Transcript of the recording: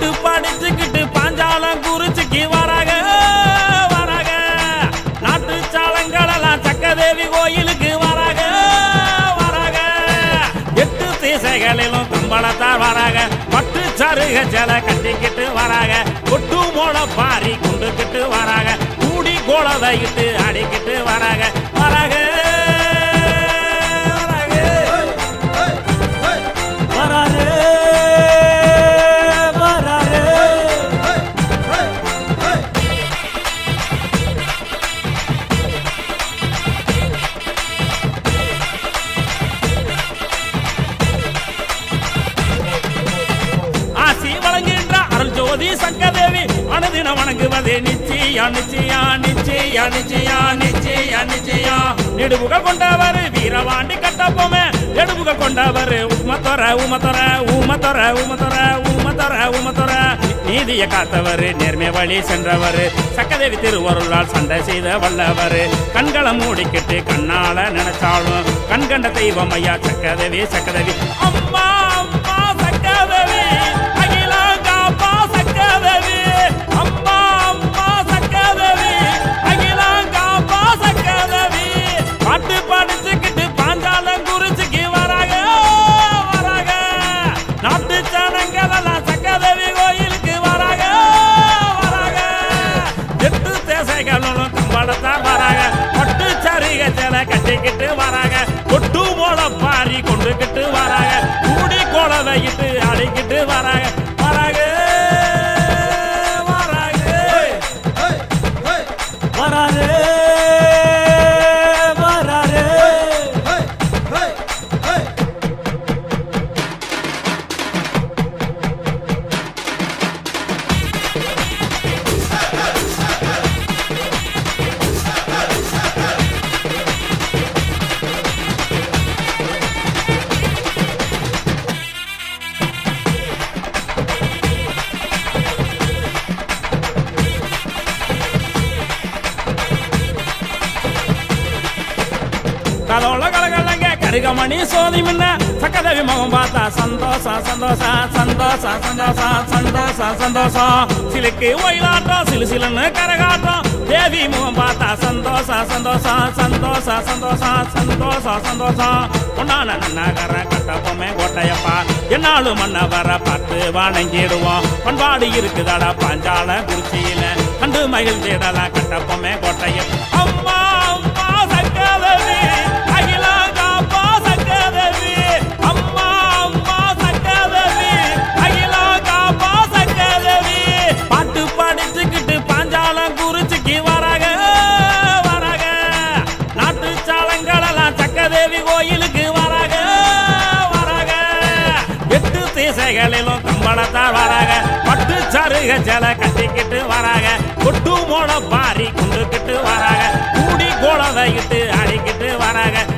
பாட்டு படிச்சுக்கிட்டு பாஞ்சாலம் குறிச்சிக்கு வராக வராக நாட்டு சாலங்களெல்லாம் சக்கதேவி கோயிலுக்கு வராக வராக எட்டு திசைகளிலும் கம்பளத்தார் வராக பட்டு சருக ஜல கட்டிக்கிட்டு வராக கொட்டு மோள பாரி கொண்டுக்கிட்டு வராக கூடி கோலதையிட்டு அடிக்கிட்டு வராக வராக வராக வராரு வராரு ஆசி வழங்குகின்ற அருள் ஜோதி சங்கதேவி அனுதினம் வணங்குவது நிச்சயா நிச்சயா நிச்சயா நிச்சயா நிச்சயா நிச்சயா நெடுபுகள் கொண்டவர் வீரவாண்டி கட்டப்போமே நெடுபுகள் கொண்டவர் உமத்தொர உமத்தொர உமத்தொர உமத்தொர உமத்தொர உமத்தொர நீதியை காத்தவர் நேர்மை வழி சென்றவர் சக்கதேவி திருவருளால் சண்டை செய்த வல்லவர் கண்களை மூடிக்கிட்டு கண்ணால நினைச்சாலும் கண்கண்ட தெய்வம் ஐயா சக்கதேவி சக்கதேவி அம்மா அம்மா சக்கதேவி அகிலாங்காப்பா சக்கதேவி அம்மா அம்மா சக்கதேவி அகிலாங்காப்பா சக்கதேவி பாட்டு படிச்சுக்கிட்டு பாஞ்சாலம் குறிச்சிக்கு வராக வராக நாட்டு ஜனங்களெல்லாம் சக்கதேவி கோயிலுக்கு வராக வராக எட்டு தேசங்களும் கம்பளத்தான் வராக பட்டு சரிக ஜல கட்டிக்கிட்டு வராக கொட்டு மோள பாரி கொண்டுகிட்டு வராக கூடி கோலவையிட்டு அடிக்கிட்டு வராக வராக வராக வராரு வராரு கதோள கலகலங்க கருகமணி சோதி முன்ன சக்கதவி முகம் பார்த்தா சந்தோஷம் சந்தோஷம் சந்தோஷம் சந்தோஷம் சந்தோஷம் சந்தோஷம் சிலுக்கு ஒயிலாட்டம் சிலு சிலுன்னு கரகாட்டம் தேவி முகம் பார்த்தா சந்தோஷம் சந்தோஷம் சந்தோஷம் சந்தோஷம் சந்தோஷம் சந்தோஷம் பொன்னான நன்னகர கட்டப்பொம்மை கோட்டையப்பா என்னாலும் மன்னவர பார்த்து வணங்கிடுவோம் பண்பாடு இருக்குதாடா பாஞ்சால குறிச்சியில கண்டு மகிழ்ந்திடலாம் கட்டப்பொம்மை கோட்டையம் அம்மா அம்மா சக்கதவி அகிலாங்காப்பா சக்கதவி அம்மா அம்மா சக்கதவி அகிலாங்காப்பா சக்கதவி பாட்டு படிச்சுக்கிட்டு பாஞ்சாலம் குறிச்சிக்கு வராக வராக நாட்டு சாலங்களெல்லாம் சக்கதேவி கோயிலுக்கு வராக வராக எட்டு திசைகளிலும் கம்பளத்தார் வராக பட்டு சருக ஜல கட்டிக்கிட்டு வராக கொட்டு மோள பாரி கொண்டுக்கிட்டு வராக கூடி கோலதையிட்டு அடிக்கிட்டு வராக